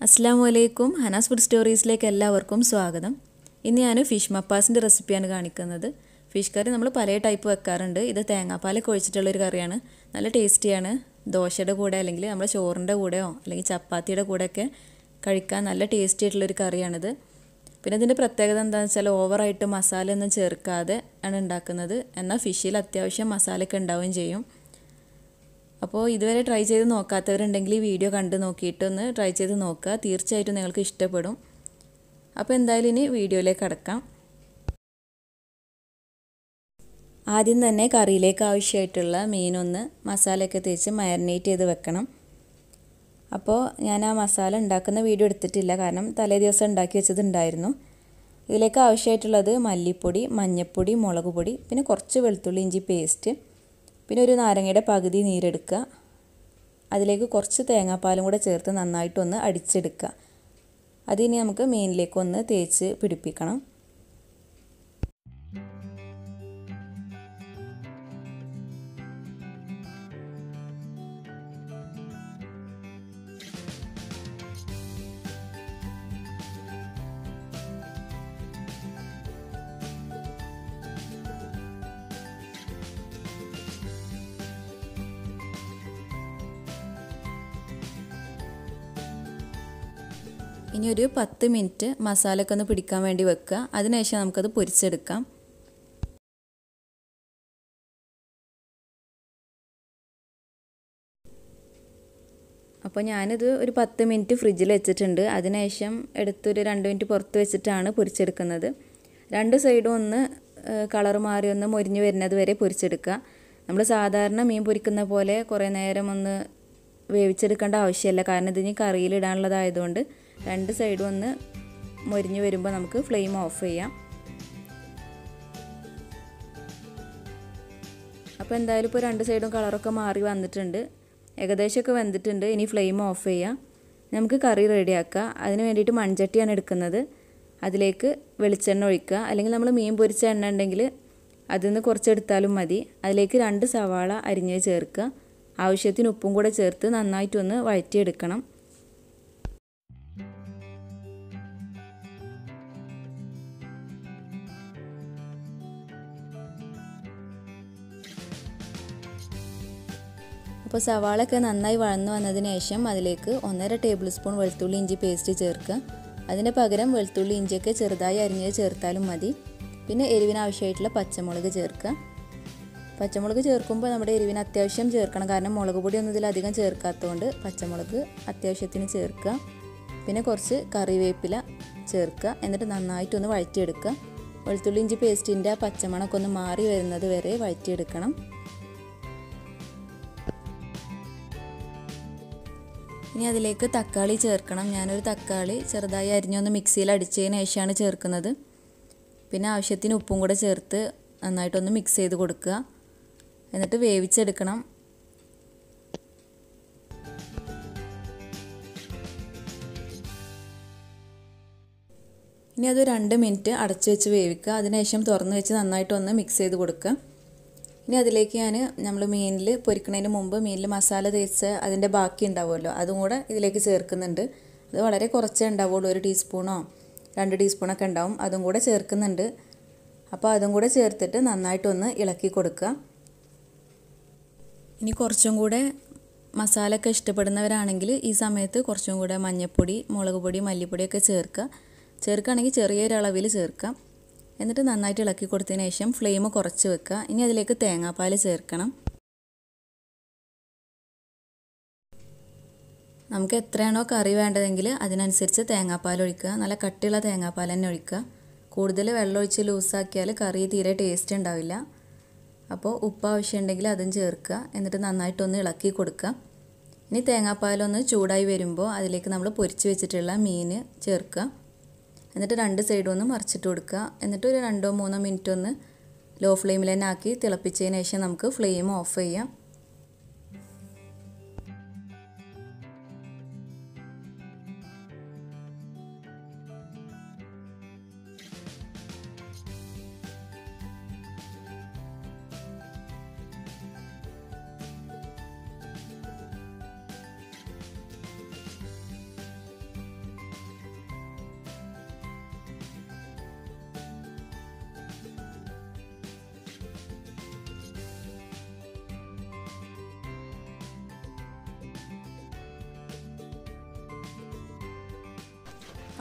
അസ്സാം വലൈക്കും ഹനാസ് ഫുഡ് സ്റ്റോറീസിലേക്ക് എല്ലാവർക്കും സ്വാഗതം ഇന്ന് ഞാൻ ഫിഷ് മപ്പാസിൻ്റെ റെസിപ്പിയാണ് കാണിക്കുന്നത് ഫിഷ് കറി നമ്മൾ പല ടൈപ്പ് വെക്കാറുണ്ട് ഇത് തേങ്ങാപ്പാലൊക്കെ ഒഴിച്ചിട്ടുള്ളൊരു കറിയാണ് നല്ല ടേസ്റ്റിയാണ് ദോശയുടെ കൂടെ അല്ലെങ്കിൽ നമ്മുടെ ചോറിൻ്റെ കൂടെയോ അല്ലെങ്കിൽ ചപ്പാത്തിയുടെ കൂടെയൊക്കെ കഴിക്കാൻ നല്ല ടേസ്റ്റി ആയിട്ടുള്ളൊരു കറിയാണിത് പിന്നെ ഇതിൻ്റെ പ്രത്യേകത എന്താണെന്ന് വെച്ചാൽ ഓവറായിട്ട് മസാല ഒന്നും ചേർക്കാതെ ആണ് ഉണ്ടാക്കുന്നത് എന്നാൽ ഫിഷിൽ അത്യാവശ്യം മസാലയൊക്കെ ഉണ്ടാവുകയും ചെയ്യും അപ്പോൾ ഇതുവരെ ട്രൈ ചെയ്ത് നോക്കാത്തവരുണ്ടെങ്കിൽ ഈ വീഡിയോ കണ്ട് നോക്കിയിട്ടൊന്ന് ട്രൈ ചെയ്ത് നോക്കുക തീർച്ചയായിട്ടും നിങ്ങൾക്ക് ഇഷ്ടപ്പെടും അപ്പോൾ എന്തായാലും ഇനി വീഡിയോയിലേക്ക് കടക്കാം ആദ്യം തന്നെ കറിയിലേക്ക് ആവശ്യമായിട്ടുള്ള മീനൊന്ന് മസാലയൊക്കെ തേച്ച് മാരിനേറ്റ് ചെയ്ത് വെക്കണം അപ്പോൾ ഞാൻ ആ മസാല ഉണ്ടാക്കുന്ന വീഡിയോ എടുത്തിട്ടില്ല കാരണം തലേ ദിവസം ഉണ്ടാക്കി വെച്ചതുണ്ടായിരുന്നു ഇതിലേക്ക് ആവശ്യമായിട്ടുള്ളത് മല്ലിപ്പൊടി മഞ്ഞൾപ്പൊടി മുളക് പൊടി പിന്നെ കുറച്ച് വെളുത്തുള്ളി ഇഞ്ചി പേസ്റ്റ് പിന്നെ ഒരു നാരങ്ങയുടെ പകുതി നീരെടുക്കുക അതിലേക്ക് കുറച്ച് തേങ്ങാപ്പാലും കൂടെ ചേർത്ത് നന്നായിട്ടൊന്ന് അടിച്ചെടുക്കുക അതിനി നമുക്ക് മീനിലേക്ക് ഒന്ന് തേച്ച് പിടിപ്പിക്കണം ഇനി ഒരു പത്ത് മിനിറ്റ് മസാലയൊക്കെ ഒന്ന് പിടിക്കാൻ വേണ്ടി വെക്കുക അതിനുശേഷം നമുക്കത് പൊരിച്ചെടുക്കാം അപ്പോൾ ഞാനിത് ഒരു പത്ത് മിനിറ്റ് ഫ്രിഡ്ജിൽ വെച്ചിട്ടുണ്ട് അതിനുശേഷം എടുത്തൊരു രണ്ട് മിനിറ്റ് പുറത്ത് വെച്ചിട്ടാണ് പൊരിച്ചെടുക്കുന്നത് രണ്ട് സൈഡും ഒന്ന് കളർ മാറി ഒന്ന് മൊരിഞ്ഞ് വരുന്നത് വരെ പൊരിച്ചെടുക്കുക നമ്മൾ സാധാരണ മീൻ പൊരിക്കുന്ന പോലെ കുറേ നേരം ഒന്ന് വേവിച്ചെടുക്കേണ്ട ആവശ്യമില്ല കാരണം ഇതിന് കറിയിലിടാനുള്ളതായതുകൊണ്ട് രണ്ട് സൈഡും ഒന്ന് മൊരിഞ്ഞ് വരുമ്പോൾ നമുക്ക് ഫ്ലെയിം ഓഫ് ചെയ്യാം അപ്പോൾ എന്തായാലും ഇപ്പോൾ രണ്ട് സൈഡും കളറൊക്കെ മാറി വന്നിട്ടുണ്ട് ഏകദേശമൊക്കെ വെന്തിട്ടുണ്ട് ഇനി ഫ്ലെയിം ഓഫ് ചെയ്യാം നമുക്ക് കറി റെഡിയാക്കാം അതിന് വേണ്ടിയിട്ട് മൺചട്ടിയാണ് എടുക്കുന്നത് അതിലേക്ക് വെളിച്ചെണ്ണ ഒഴിക്കുക അല്ലെങ്കിൽ നമ്മൾ മീൻ പൊരിച്ച എണ്ണ ഉണ്ടെങ്കിൽ അതിൽ നിന്ന് കുറച്ചെടുത്താലും മതി അതിലേക്ക് രണ്ട് സവാള അരിഞ്ഞ് ചേർക്കുക ആവശ്യത്തിന് ഉപ്പും കൂടെ ചേർത്ത് നന്നായിട്ടൊന്ന് വഴറ്റിയെടുക്കണം അപ്പോൾ സവാളൊക്കെ നന്നായി വഴന്നു വന്നതിന് ശേഷം അതിലേക്ക് ഒന്നര ടേബിൾ സ്പൂൺ വെളുത്തുള്ളി ഇഞ്ചി പേസ്റ്റ് ചേർക്കുക അതിന് പകരം വെളുത്തുള്ളി ഇഞ്ചിയൊക്കെ ചെറുതായി അരിഞ്ഞത് ചേർത്താലും മതി പിന്നെ എരിവിന് ആവശ്യമായിട്ടുള്ള പച്ചമുളക് ചേർക്കുക പച്ചമുളക് ചേർക്കുമ്പോൾ നമ്മുടെ എരിവിന് അത്യാവശ്യം ചേർക്കണം കാരണം മുളക് പൊടി ഒന്നും ഇതിലധികം ചേർക്കാത്തതുകൊണ്ട് പച്ചമുളക് അത്യാവശ്യത്തിന് ചേർക്കുക പിന്നെ കുറച്ച് കറിവേപ്പില ചേർക്കുക എന്നിട്ട് നന്നായിട്ടൊന്ന് വഴറ്റിയെടുക്കുക വെളുത്തുള്ളി ഇഞ്ചി പേസ്റ്റിൻ്റെ ആ പച്ചമണമൊക്കെ ഒന്ന് മാറി വരുന്നത് വരെ വഴറ്റിയെടുക്കണം ഇനി അതിലേക്ക് തക്കാളി ചേർക്കണം ഞാനൊരു തക്കാളി ചെറുതായി അരിഞ്ഞൊന്ന് മിക്സിയിൽ അടിച്ചതിന് ശേഷമാണ് ചേർക്കുന്നത് പിന്നെ ആവശ്യത്തിന് ഉപ്പും കൂടെ ചേർത്ത് നന്നായിട്ടൊന്ന് മിക്സ് ചെയ്ത് കൊടുക്കുക എന്നിട്ട് വേവിച്ചെടുക്കണം ഇനി അത് രണ്ട് മിനിറ്റ് അടച്ചു വെച്ച് വേവിക്കുക അതിനുശേഷം തുറന്ന് വെച്ച് നന്നായിട്ടൊന്ന് മിക്സ് ചെയ്ത് കൊടുക്കുക ഇനി അതിലേക്ക് ഞാൻ നമ്മൾ മീനിൽ പൊരിക്കുന്നതിന് മുമ്പ് മീനിൽ മസാല തേച്ച് അതിൻ്റെ ബാക്കി ഉണ്ടാവുമല്ലോ അതും കൂടെ ഇതിലേക്ക് ചേർക്കുന്നുണ്ട് അത് വളരെ കുറച്ചേ ഉണ്ടാവുള്ളൂ ഒരു ടീസ്പൂണോ രണ്ട് ടീസ്പൂണൊക്കെ ഉണ്ടാവും അതും കൂടെ ചേർക്കുന്നുണ്ട് അപ്പോൾ അതും കൂടെ ചേർത്തിട്ട് നന്നായിട്ടൊന്ന് ഇളക്കി കൊടുക്കുക ഇനി കുറച്ചും കൂടെ മസാല ഒക്കെ ഇഷ്ടപ്പെടുന്നവരാണെങ്കിൽ ഈ സമയത്ത് കുറച്ചും കൂടെ മഞ്ഞൾപ്പൊടി മുളക് പൊടി മല്ലിപ്പൊടിയൊക്കെ ചേർക്കുക ചേർക്കുകയാണെങ്കിൽ ചെറിയൊരു അളവിൽ ചേർക്കാം എന്നിട്ട് നന്നായിട്ട് ഇളക്കി കൊടുത്തതിന് ശേഷം ഫ്ലെയിം കുറച്ച് വെക്കുക ഇനി അതിലേക്ക് തേങ്ങാപ്പാൽ ചേർക്കണം നമുക്ക് എത്രയാണോ കറി വേണ്ടതെങ്കിൽ അതിനനുസരിച്ച് തേങ്ങാപ്പാൽ ഒഴിക്കുക നല്ല കട്ടിയുള്ള തേങ്ങാപ്പാൽ തന്നെ ഒഴിക്കുക കൂടുതൽ വെള്ളം ഒഴിച്ച് ലൂസാക്കിയാൽ കറി തീരെ ടേസ്റ്റ് ഉണ്ടാവില്ല അപ്പോൾ ഉപ്പ് ആവശ്യമുണ്ടെങ്കിൽ അതും ചേർക്കുക എന്നിട്ട് നന്നായിട്ടൊന്ന് ഇളക്കി കൊടുക്കുക ഇനി തേങ്ങാപ്പാലൊന്ന് ചൂടായി വരുമ്പോൾ അതിലേക്ക് നമ്മൾ പൊരിച്ച് വെച്ചിട്ടുള്ള മീൻ ചേർക്കുക എന്നിട്ട് രണ്ട് സൈഡും ഒന്ന് മറിച്ചിട്ട് കൊടുക്കുക എന്നിട്ട് ഒരു രണ്ടോ മൂന്നോ മിനിറ്റ് ഒന്ന് ലോ ഫ്ലെയിമിൽ തന്നെ ആക്കി തിളപ്പിച്ചതിന് ശേഷം നമുക്ക് ഫ്ലെയിം ഓഫ് ചെയ്യാം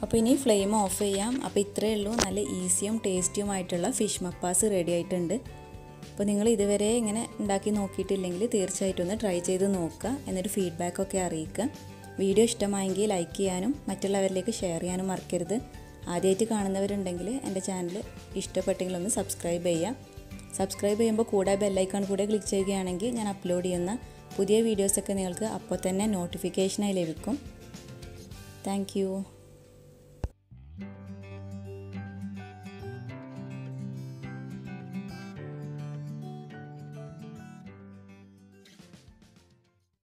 അപ്പോൾ ഇനി ഫ്ലെയിം ഓഫ് ചെയ്യാം അപ്പോൾ ഇത്രയേ ഉള്ളൂ നല്ല ഈസിയും ടേസ്റ്റിയുമായിട്ടുള്ള ഫിഷ് മപ്പാസ് റെഡി ആയിട്ടുണ്ട് അപ്പോൾ നിങ്ങൾ ഇതുവരെ ഇങ്ങനെ ഉണ്ടാക്കി നോക്കിയിട്ടില്ലെങ്കിൽ തീർച്ചയായിട്ടും ഒന്ന് ട്രൈ ചെയ്ത് നോക്കുക എന്നിട്ട് ഫീഡ്ബാക്കൊക്കെ അറിയിക്കുക വീഡിയോ ഇഷ്ടമായെങ്കിൽ ലൈക്ക് ചെയ്യാനും മറ്റുള്ളവരിലേക്ക് ഷെയർ ചെയ്യാനും മറക്കരുത് ആദ്യമായിട്ട് കാണുന്നവരുണ്ടെങ്കിൽ എൻ്റെ ചാനൽ ഇഷ്ടപ്പെട്ടെങ്കിൽ ഒന്ന് സബ്സ്ക്രൈബ് ചെയ്യുക സബ്സ്ക്രൈബ് ചെയ്യുമ്പോൾ കൂടെ ബെല്ലൈക്കൺ കൂടെ ക്ലിക്ക് ചെയ്യുകയാണെങ്കിൽ ഞാൻ അപ്ലോഡ് ചെയ്യുന്ന പുതിയ വീഡിയോസൊക്കെ നിങ്ങൾക്ക് അപ്പോൾ തന്നെ നോട്ടിഫിക്കേഷനായി ലഭിക്കും താങ്ക്